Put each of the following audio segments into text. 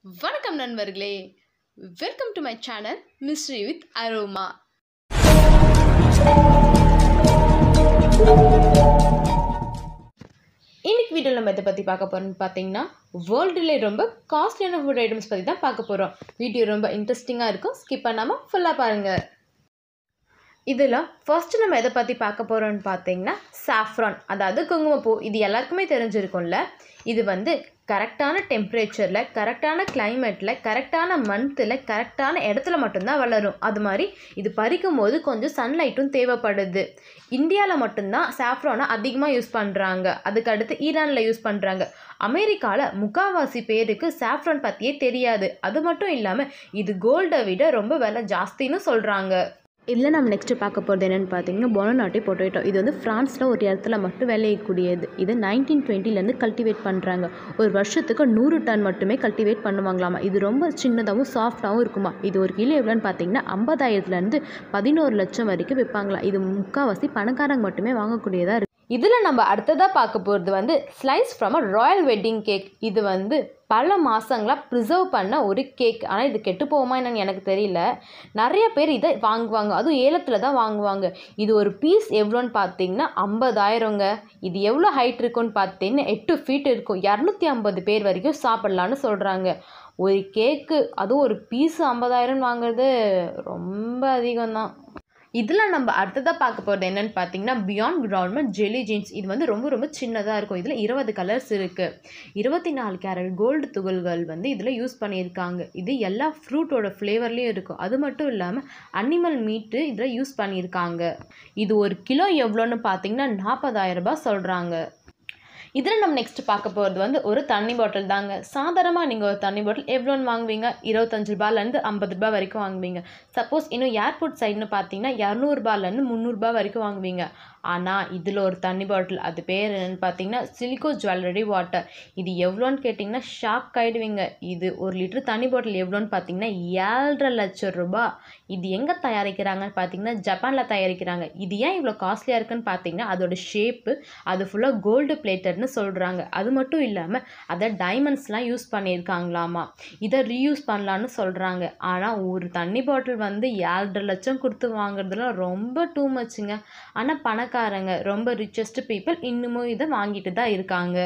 வணக்கம் நண்பர்களே welcome to my channel mystery with aroma இன்னைக்கு வீடியோவில் நம்ம இதை பற்றி பார்க்க போகிறோம்னு பார்த்தீங்கன்னா வேர்ல்டுலே ரொம்ப காஸ்ட்லியான ஃபுட் ஐட்டம்ஸ் பற்றி தான் பார்க்க போகிறோம் வீடியோ ரொம்ப இன்ட்ரெஸ்டிங்காக இருக்கும் ஸ்கிப் பண்ணாமல் ஃபுல்லாக பாருங்கள் இதில் ஃபர்ஸ்ட் நம்ம எதை பற்றி பார்க்க போகிறோம்னு பார்த்தீங்கன்னா சாஃப்ரான் அதாவது குங்குமப்பூ இது எல்லாருக்குமே தெரிஞ்சிருக்கும்ல இது வந்து கரெக்டான டெம்பரேச்சரில் கரெக்டான கிளைமேட்டில் கரெக்டான மந்த்தில் கரெக்டான இடத்துல மட்டும்தான் வளரும் அது மாதிரி இது பறிக்கும் போது கொஞ்சம் சன்லைட்டும் தேவைப்படுது இந்தியாவில் மட்டும்தான் சாஃப்ரானை அதிகமாக யூஸ் பண்ணுறாங்க அதுக்கு அடுத்து ஈரானில் யூஸ் பண்ணுறாங்க அமெரிக்காவில் முக்காவாசி பேருக்கு சாஃப்ரான் பற்றியே தெரியாது அது மட்டும் இல்லாமல் இது கோல்டை விட ரொம்ப விலை ஜாஸ்தின்னு சொல்கிறாங்க இதில் நம்ம நெக்ஸ்ட்டு பார்க்க போகிறது என்னென்னு பார்த்தீங்கன்னா பொனநாட்டி பொட்டேட்டோ இது வந்து ஃப்ரான்ஸில் ஒரு இடத்துல மட்டும் விளையக்கூடியது இது நைன்டீன் டுவெண்ட்டிலேருந்து கல்டிவேட் பண்ணுறாங்க ஒரு வருஷத்துக்கு நூறு டன் மட்டுமே கல்டிவேட் பண்ணுவாங்களாமா இது ரொம்ப சின்னதாகவும் சாஃப்டாகவும் இருக்குமா இது ஒரு கிலோ எவ்வளோன்னு பார்த்தீங்கன்னா ஐம்பதாயிரத்துலேருந்து பதினோரு லட்சம் வரைக்கும் விற்பாங்களா இது முக்கால்வாசி பணக்காரங்க மட்டுமே வாங்கக்கூடியதாக இருக்குது இதில் நம்ம அடுத்ததாக பார்க்க போகிறது வந்து slice from a royal wedding cake இது வந்து பல மாதங்களாக ப்ரிசர்வ் பண்ண ஒரு கேக் ஆனால் இது கெட்டு போகுமா என்னன்னு எனக்கு தெரியல நிறைய பேர் இதை வாங்குவாங்க அதுவும் ஏலத்தில் தான் வாங்குவாங்க இது ஒரு பீஸ் எவ்வளோன்னு பார்த்தீங்கன்னா ஐம்பதாயிரங்க இது எவ்வளோ ஹைட் இருக்குன்னு பார்த்தீங்கன்னா எட்டு ஃபீட் இருக்கும் இரநூத்தி ஐம்பது பேர் வரைக்கும் சாப்பிட்லான்னு சொல்கிறாங்க ஒரு கேக்கு அதுவும் ஒரு பீஸ் ஐம்பதாயிரம் வாங்குறது ரொம்ப அதிகம்தான் இதில் நம்ம அடுத்ததாக பார்க்க போகிறது என்னென்னு பார்த்தீங்கன்னா பியாண்ட் கிரவுண்ட்மெண்ட் ஜெல்லி ஜீன்ஸ் இது வந்து ரொம்ப ரொம்ப சின்னதாக இருக்கும் இதில் இருபது கலர்ஸ் இருக்குது இருபத்தி நாலு கேரட் கோல்டு துகள்கள் வந்து இதில் யூஸ் பண்ணியிருக்காங்க இது எல்லா ஃப்ரூட்டோட ஃப்ளேவர்லேயும் இருக்கும் அது மட்டும் இல்லாமல் அனிமல் மீட்டு இதில் யூஸ் பண்ணியிருக்காங்க இது ஒரு கிலோ எவ்வளோன்னு பார்த்தீங்கன்னா நாற்பதாயிரம் ரூபாய் சொல்கிறாங்க இதில் நம்ம நெக்ஸ்ட் பார்க்க போகிறது வந்து ஒரு தண்ணி பாட்டில் தாங்க சாதாரணமாக நீங்கள் ஒரு தண்ணி பாட்டில் எவ்வளோன்னு வாங்குவீங்க இருபத்தஞ்சு ரூபாயிலேருந்து ஐம்பது ரூபாய் வரைக்கும் வாங்குவீங்க சப்போஸ் இன்னும் ஏர்போர்ட் சைடுன்னு பார்த்தீங்கன்னா இரநூறுபாலேருந்து முந்நூறுரூபா வரைக்கும் வாங்குவீங்க ஆனால் இதில் ஒரு தண்ணி பாட்டில் அது பேர் என்னென்னு பார்த்தீங்கன்னா சிலிக்கோ ஜுவல்லரி வாட்டர் இது எவ்வளோன்னு கேட்டிங்கன்னா ஷாக் ஆகிடுவீங்க இது ஒரு லிட்டர் தண்ணி பாட்டில் எவ்வளோன்னு பார்த்தீங்கன்னா ஏழரை லட்சம் ரூபாய் இது எங்கே தயாரிக்கிறாங்கன்னு பார்த்தீங்கன்னா ஜப்பானில் தயாரிக்கிறாங்க இது ஏன் இவ்வளோ காஸ்ட்லியாக இருக்குன்னு பார்த்தீங்கன்னா அதோட ஷேப்பு அது ஃபுல்லாக கோல்டு பிளேட்டட்னு சொல்கிறாங்க அது மட்டும் இல்லாமல் அதை டைமண்ட்ஸ்லாம் யூஸ் பண்ணியிருக்காங்களாமா இதை ரீயூஸ் பண்ணலான்னு சொல்கிறாங்க ஆனால் ஒரு தண்ணி பாட்டில் வந்து ஏழரை லட்சம் கொடுத்து வாங்குறதுலாம் ரொம்ப டூ மச்சுங்க ஆனால் பணக்காரங்க ரொம்ப ரிச்சஸ்ட் பீப்புள் இன்னமும் இதை வாங்கிட்டு தான் இருக்காங்க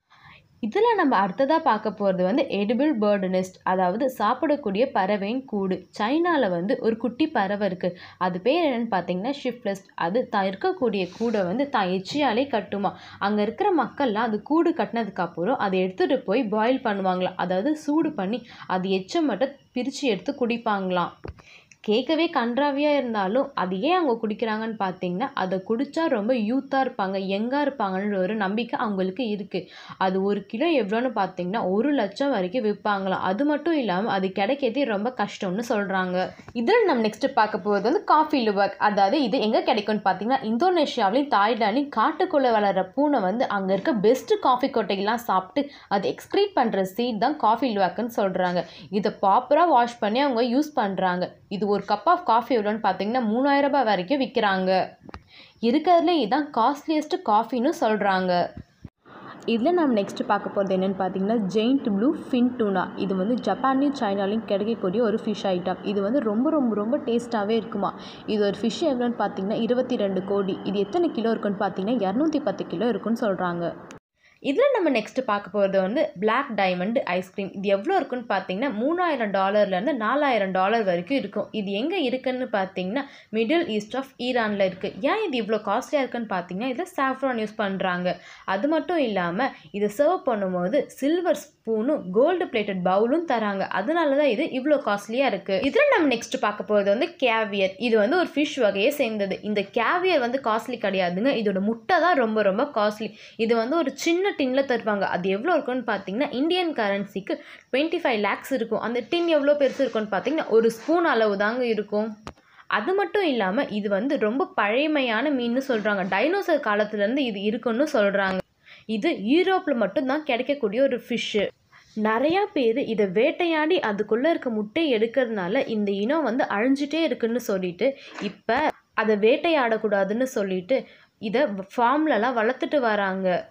இதில் நம்ம அடுத்ததாக பார்க்க போகிறது வந்து எடிபிள் பேர்டு நெஸ்ட் அதாவது சாப்பிடக்கூடிய பறவையின் கூடு சைனாவில் வந்து ஒரு குட்டி பறவை இருக்குது அது பேர் என்னென்னு பார்த்தீங்கன்னா ஷிஃப்ட்லெஸ்ட் அது தான் இருக்கக்கூடிய கூடை வந்து தான் எச்சியாலே கட்டுமா அங்கே இருக்கிற மக்கள்லாம் அது கூடு கட்டினதுக்கப்புறம் அதை எடுத்துகிட்டு போய் பாயில் பண்ணுவாங்களாம் அதாவது சூடு பண்ணி அது எச்சம் மட்டும் பிரித்து எடுத்து குடிப்பாங்களாம் கேட்கவே கன்றாவியாக இருந்தாலும் அது ஏன் அவங்க குடிக்கிறாங்கன்னு பார்த்தீங்கன்னா அதை குடித்தா ரொம்ப யூத்தாக இருப்பாங்க யங்காக இருப்பாங்கன்ற ஒரு நம்பிக்கை அவங்களுக்கு இருக்குது அது ஒரு கிலோ எவ்வளோன்னு பார்த்தீங்கன்னா ஒரு லட்சம் வரைக்கும் விற்பாங்களாம் அது மட்டும் இல்லாமல் அது கிடைக்கிறதே ரொம்ப கஷ்டம்னு சொல்கிறாங்க இதில் நம்ம நெக்ஸ்ட்டு பார்க்க போகிறது வந்து காஃபி லுவக் அதாவது இது எங்கே கிடைக்கும்னு பார்த்தீங்கன்னா இந்தோனேஷியாவிலையும் தாய்லாண்ட்லையும் காட்டுக்குள்ளே வளர்கிற பூனை வந்து அங்கே இருக்க பெஸ்ட்டு காஃபி கொட்டைகள்லாம் சாப்பிட்டு அது எக்ஸ்க்ரீட் பண்ணுற சீட் தான் காஃபி லுவாக்குன்னு சொல்கிறாங்க இதை ப்ராப்பராக வாஷ் பண்ணி அவங்க யூஸ் பண்ணுறாங்க இது ஒரு கப் ஆஃப் காஃபி எவ்வளோன்னு பார்த்தீங்கன்னா மூணாயிரம் ரூபாய் வரைக்கும் விற்கிறாங்க இருக்கிறதுல இதுதான் காஸ்ட்லியஸ்ட் காஃபின்னு சொல்கிறாங்க இதில் நம்ம நெக்ஸ்ட்டு பார்க்க போகிறது என்னென்னு பார்த்தீங்கன்னா ஜெயிண்ட் ப்ளூ ஃபின் டூனா இது வந்து ஜப்பான்லேயும் சைனாலையும் கிடைக்கக்கூடிய ஒரு ஃபிஷ் ஐட்டம் இது வந்து ரொம்ப ரொம்ப ரொம்ப டேஸ்ட்டாகவே இருக்குமா இது ஒரு ஃபிஷ் எவ்வளோன்னு பார்த்தீங்கன்னா இருபத்தி ரெண்டு கோடி இது எத்தனை கிலோ இருக்குன்னு பார்த்தீங்கன்னா இரநூத்தி பத்து கிலோ இருக்குன்னு சொல்கிறாங்க இதில் நம்ம நெக்ஸ்ட்டு பார்க்க போகிறது வந்து பிளாக் டைமண்ட் ஐஸ்கிரீம் இது எவ்வளோ இருக்குன்னு பார்த்தீங்கன்னா மூணாயிரம் டாலர்லேருந்து நாலாயிரம் டாலர் வரைக்கும் இருக்கும் இது எங்கே இருக்குன்னு பார்த்தீங்கன்னா மிடில் ஈஸ்ட் ஆஃப் ஈரானில் இருக்குது ஏன் இது இவ்வளோ காஸ்ட்லியாக இருக்குன்னு பார்த்தீங்கன்னா இதில் சாஃப்ரான் யூஸ் பண்ணுறாங்க அது மட்டும் இல்லாமல் இதை சர்வ் பண்ணும்போது சில்வர் ஸ்பூனும் கோல்டு பிளேட்டட் பவுலும் தராங்க அதனால தான் இது இவ்வளோ காஸ்ட்லியாக இருக்குது இதில் நம்ம நெக்ஸ்ட் பார்க்க போகிறது வந்து கேவியர் இது வந்து ஒரு ஃபிஷ் வகையை சேர்ந்தது இந்த கேவியர் வந்து காஸ்ட்லி கிடையாதுங்க இதோட முட்டை தான் ரொம்ப ரொம்ப காஸ்ட்லி இது வந்து ஒரு சின்ன டின்ல தருவாங்க அது எவ்வளோ இருக்குன்னு பார்த்தீங்கன்னா இந்தியன் கரன்சிக்கு டுவெண்ட்டி ஃபைவ் லேக்ஸ் இருக்கும் அந்த டின் எவ்வளோ பெருசு இருக்குன்னு பார்த்தீங்கன்னா ஒரு ஸ்பூன் அளவு தாங்க இருக்கும் அது மட்டும் இல்லாமல் இது வந்து ரொம்ப பழமையான மீன்னு சொல்கிறாங்க டைனோசர் காலத்துலேருந்து இது இருக்குன்னு சொல்கிறாங்க இது யூரோப்பில் மட்டும்தான் கிடைக்கக்கூடிய ஒரு ஃபிஷ்ஷு நிறையா பேர் இதை வேட்டையாடி அதுக்குள்ளே இருக்க முட்டையை எடுக்கிறதுனால இந்த இனம் வந்து அழிஞ்சிட்டே இருக்குன்னு சொல்லிட்டு இப்போ அதை வேட்டையாடக்கூடாதுன்னு சொல்லிட்டு இதை ஃபார்ம்லலாம் வளர்த்துட்டு வராங்க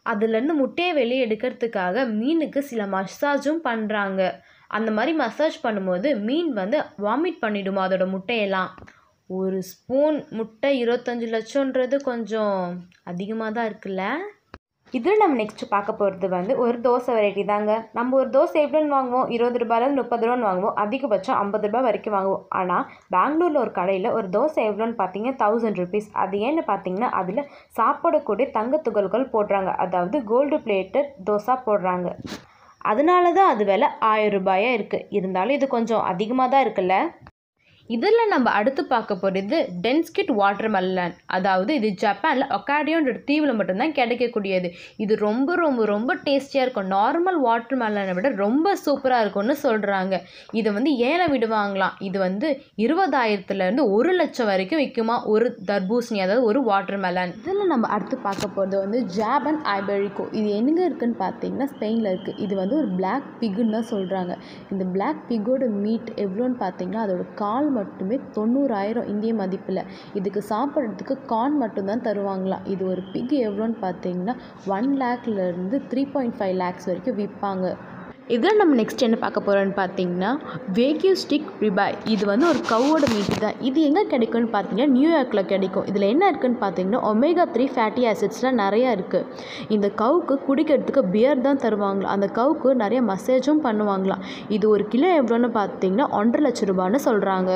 அதுலேருந்து முட்டையை வெளியே எடுக்கிறதுக்காக மீனுக்கு சில மசாஜும் பண்ணுறாங்க அந்த மாதிரி மசாஜ் பண்ணும்போது மீன் வந்து வாமிட் பண்ணிடுமா அதோட முட்டையெல்லாம் ஒரு ஸ்பூன் முட்டை இருபத்தஞ்சி லட்சன்றது கொஞ்சம் அதிகமாக தான் இருக்குல்ல இதில் நம்ம நெக்ஸ்ட் பார்க்க போகிறது வந்து ஒரு தோசை வெரைட்டி தாங்க நம்ம ஒரு தோசை எப்படின்னு வாங்குவோம் இருபது ரூபாயிலேருந்து முப்பது ரூபான்னு வாங்குவோம் அதிகபட்சம் ஐம்பது ரூபாய் வரைக்கும் வாங்குவோம் ஆனால் பெங்களூரில் ஒரு கடையில் ஒரு தோசை எவ்வளோன்னு பார்த்தீங்கன்னா தௌசண்ட் ருபீஸ் அது ஏன்னு பார்த்தீங்கன்னா அதில் சாப்பிடக்கூடிய தங்கத் துகள்கள் போடுறாங்க அதாவது கோல்டு பிளேட்டட் தோசை போடுறாங்க அதனால தான் அது விலை ஆயிரம் ரூபாயாக இருக்குது இருந்தாலும் இது கொஞ்சம் அதிகமாக தான் இருக்குல்ல இதில் நம்ம அடுத்து பார்க்க போகிறது டென்ஸ்கிட் வாட்டர் மெலன் அதாவது இது ஜப்பானில் ஒக்காடியோன்ற தீவில் மட்டும்தான் கிடைக்கக்கூடியது இது ரொம்ப ரொம்ப ரொம்ப டேஸ்டியாக இருக்கும் நார்மல் வாட்டர் மெலனை விட ரொம்ப சூப்பராக இருக்கும்னு சொல்கிறாங்க இதை வந்து ஏழை விடுவாங்களாம் இது வந்து இருபதாயிரத்துலேருந்து ஒரு லட்சம் வரைக்கும் விற்குமா ஒரு தர்பூசணி அதாவது ஒரு வாட்டர் மெலன் இதில் நம்ம அடுத்து பார்க்க போகிறது வந்து ஜாபன் ஐபெரிக்கோ இது எங்கே இருக்குன்னு பார்த்தீங்கன்னா ஸ்பெயினில் இருக்குது இது வந்து ஒரு பிளாக் பிக்குன்னு தான் சொல்கிறாங்க இந்த பிளாக் பிக்கோட மீட் எவ்வளோன்னு பார்த்தீங்கன்னா அதோட கால் மட்டுமே தொண்ணூறாயிரம் இந்திய மதிப்பில் இதுக்கு சாப்பிட்றதுக்கு கார்ன் மட்டும்தான் தருவாங்களாம் இது ஒரு பிக் எவ்வளோன்னு பார்த்தீங்கன்னா ஒன் லேக்லேருந்து த்ரீ பாயிண்ட் ஃபைவ் லேக்ஸ் வரைக்கும் விற்பாங்க இதில் நம்ம நெக்ஸ்ட் என்ன பார்க்க போகிறோன்னு பார்த்தீங்கன்னா வேக்யூ ஸ்டிக் ரிபாய் இது வந்து ஒரு கவ்வோட மீட் தான் இது எங்கே கிடைக்கும்னு பார்த்தீங்கன்னா நியூயார்க்கில் கிடைக்கும் இதில் என்ன இருக்குன்னு பார்த்தீங்கன்னா ஒமேகா த்ரீ ஃபேட்டி ஆசிட்ஸ்லாம் நிறையா இருக்குது இந்த கவுக்கு குடிக்கிறதுக்கு பியர் தான் தருவாங்களாம் அந்த கவுக்கு நிறைய மசேஜும் பண்ணுவாங்களாம் இது ஒரு கிலோ எவ்வளோன்னு பார்த்தீங்கன்னா ஒன்றரை லட்ச ரூபான்னு சொல்கிறாங்க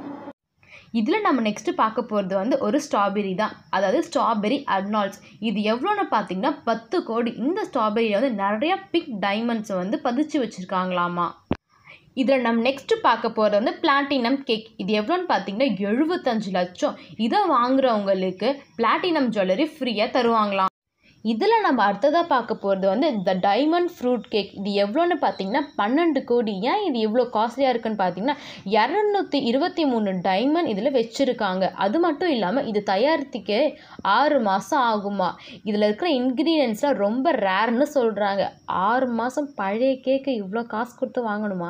இதில் நம்ம நெக்ஸ்ட்டு பார்க்க போகிறது வந்து ஒரு ஸ்ட்ராபெரி தான் அதாவது ஸ்ட்ராபெரி அட்னால்ஸ் இது எவ்வளோன்னு பார்த்தீங்கன்னா பத்து கோடி இந்த ஸ்ட்ராபெரியில் வந்து நிறைய பிக் டைமண்ட்ஸை வந்து பதிச்சு வச்சுருக்காங்களாமா இதில் நம்ம நெக்ஸ்ட்டு பார்க்க போகிறது வந்து பிளாட்டினம் கேக் இது எவ்வளோன்னு பார்த்தீங்கன்னா எழுபத்தஞ்சு லட்சம் இதை வாங்குறவங்களுக்கு பிளாட்டினம் ஜுவல்லரி ஃப்ரீயாக தருவாங்களாம் இதில் நம்ம அடுத்ததாக பார்க்க போகிறது வந்து த டைமண்ட் ஃப்ரூட் கேக் இது எவ்வளோன்னு பார்த்தீங்கன்னா பன்னெண்டு கோடி ஏன் இது இவ்வளோ காஸ்ட்லியாக இருக்குன்னு பார்த்தீங்கன்னா இரநூத்தி இருபத்தி மூணு டைமண்ட் இதில் வச்சுருக்காங்க அது மட்டும் இல்லாமல் இது தயாரித்துக்கே ஆறு மாதம் ஆகுமா இதில் இருக்கிற இன்க்ரீடியன்ஸ்லாம் ரொம்ப ரேர்னு சொல்கிறாங்க ஆறு மாதம் பழைய கேக்கு இவ்வளோ காசு கொடுத்து வாங்கணுமா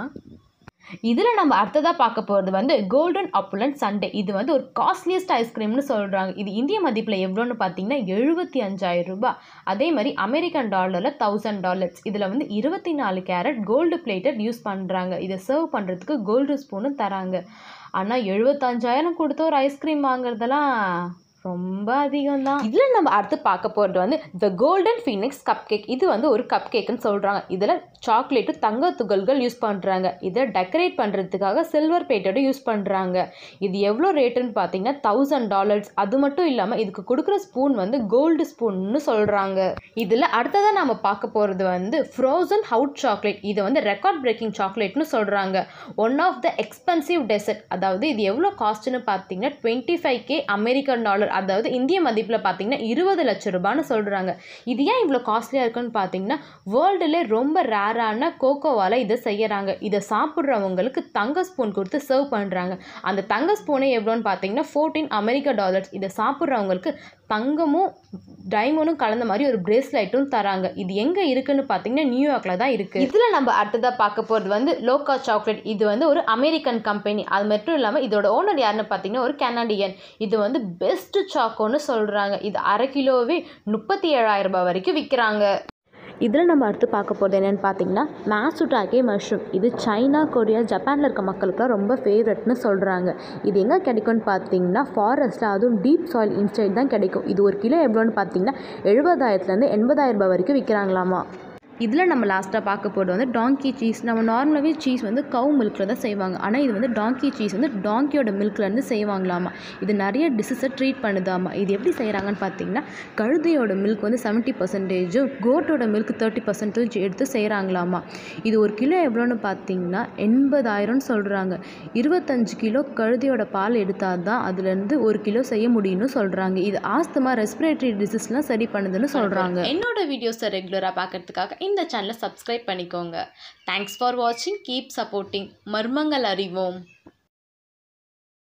இதில் நம்ம அடுத்ததாக பார்க்க போகிறது வந்து கோல்டன் அப்புலண்ட் சண்டே இது வந்து ஒரு காஸ்ட்லியஸ்ட் ஐஸ்கிரீம்னு சொல்கிறாங்க இது இந்திய மதிப்பில் எவ்வளோன்னு பார்த்தீங்கன்னா எழுபத்தி அஞ்சாயிரம் ரூபாய் அதே மாதிரி அமெரிக்கன் டாலரில் தௌசண்ட் டாலர்ஸ் இதில் வந்து இருபத்தி நாலு கேரட் கோல்டு பிளேட்டட் யூஸ் பண்ணுறாங்க இதை சர்வ் பண்ணுறதுக்கு கோல்டு ஸ்பூனும் தராங்க ஆனால் எழுபத்தஞ்சாயிரம் கொடுத்து ஒரு ஐஸ்கிரீம் வாங்குறதெல்லாம் ரொம்ப அதிகம் தான் இதில் நம்ம அடுத்து பார்க்க போகிறது வந்து the golden phoenix cupcake இது வந்து ஒரு கப் கேக்குன்னு சொல்கிறாங்க இதில் சாக்லேட்டு தங்க துகள்கள் யூஸ் பண்ணுறாங்க இதை டெக்கரேட் பண்ணுறதுக்காக சில்வர் பிளேட்டோட யூஸ் பண்ணுறாங்க இது எவ்வளோ ரேட்டுன்னு பார்த்தீங்கன்னா தௌசண்ட் டாலர்ஸ் அது மட்டும் இல்லாமல் இதுக்கு கொடுக்குற ஸ்பூன் வந்து கோல்டு ஸ்பூன்னு சொல்கிறாங்க இதில் அடுத்ததாக நம்ம பார்க்க போகிறது வந்து ஃப்ரோசன் ஹவுட் சாக்லேட் இது வந்து ரெக்கார்ட் பிரேக்கிங் சாக்லேட்னு சொல்கிறாங்க one of the expensive dessert அதாவது இது எவ்வளோ காஸ்ட்னு பார்த்தீங்கன்னா twenty five K American dollar அதாவது இந்திய மதிப்பில் பார்த்தீங்கன்னா இருபது லட்சம் ரூபான்னு சொல்கிறாங்க இது ஏன் இவ்வளோ காஸ்ட்லியாக இருக்குன்னு பார்த்தீங்கன்னா வேர்ல்டுலே ரொம்ப ரேரான கோகோவால் இதை செய்யறாங்க இதை சாப்பிட்றவங்களுக்கு தங்க ஸ்பூன் கொடுத்து சர்வ் பண்ணுறாங்க அந்த தங்க ஸ்பூனே எவ்வளோன்னு பார்த்தீங்கன்னா ஃபோர்டீன் அமெரிக்க டாலர்ஸ் இதை சாப்பிட்றவங்களுக்கு தங்கமும் டைமண்டும் கலந்த மாதிரி ஒரு பிரேஸ்லைட்டும் தராங்க இது எங்கே இருக்குன்னு பார்த்தீங்கன்னா நியூயார்க்கில் தான் இருக்குது இதில் நம்ம அடுத்ததாக பார்க்க போகிறது வந்து லோக்கா சாக்லேட் இது வந்து ஒரு அமெரிக்கன் கம்பெனி அது மட்டும் இல்லாமல் இதோட ஓனர் யாருன்னு பார்த்தீங்கன்னா ஒரு கனடியன் இது வந்து பெஸ்ட் சாக்கோன்னு சொல்கிறாங்க இது அரை கிலோவே முப்பத்தி ஏழாயிரம் ரூபாய் வரைக்கும் விற்கிறாங்க இதில் நம்ம அடுத்து பார்க்க போகிறது என்னென்னு பார்த்தீங்கன்னா மேசுட்டாக்கே மஷ்ரூம் இது சைனா கொரியா ஜப்பானில் இருக்க மக்களுக்குலாம் ரொம்ப ஃபேவரட்னு சொல்கிறாங்க இது எங்கே கிடைக்கும்னு பார்த்தீங்கன்னா ஃபாரஸ்ட்டில் அதுவும் டீப் சாயில் இன்ஸ்டைல் தான் கிடைக்கும் இது ஒரு கிலோ எவ்வளோன்னு பார்த்தீங்கன்னா எழுபதாயிரத்துலேருந்து எண்பதாயிரம் ரூபாய் வரைக்கும் விற்கிறாங்களாமா இதில் நம்ம லாஸ்ட்டாக பார்க்க போகிறது வந்து டாங்கி சீஸ் நம்ம நார்மலாகவே சீஸ் வந்து கவு மில்கில் தான் செய்வாங்க ஆனால் இது வந்து டாங்கி சீஸ் வந்து டாங்கியோட மில்க்லேருந்து செய்வாங்களாமா இது நிறைய டிசீஸை ட்ரீட் பண்ணுதாமா இது எப்படி செய்கிறாங்கன்னு பார்த்தீங்கன்னா கழுதையோட மில்க் வந்து செவன்ட்டி பர்சன்டேஜும் கோட்டோட மில்க் தேர்ட்டி பர்சன்டேஜ் எடுத்து செய்கிறாங்களாமா இது ஒரு கிலோ எவ்வளோன்னு பார்த்தீங்கன்னா எண்பதாயிரம்னு சொல்கிறாங்க இருபத்தஞ்சு கிலோ கழுதையோட பால் எடுத்தால் தான் அதுலேருந்து ஒரு கிலோ செய்ய முடியும்னு சொல்கிறாங்க இது ஆஸ்துமா ரெஸ்பிரேட்டரி டிசீஸ்லாம் சரி பண்ணுதுன்னு சொல்கிறாங்க என்னோட வீடியோஸை ரெகுலராக பார்க்கறதுக்காக இந்த சேனலை சப்ஸ்கிரைப் பண்ணிக்கோங்க தேங்க்ஸ் ஃபார் வாட்சிங் கீப் சப்போர்ட்டிங் மர்மங்கள் அறிவோம்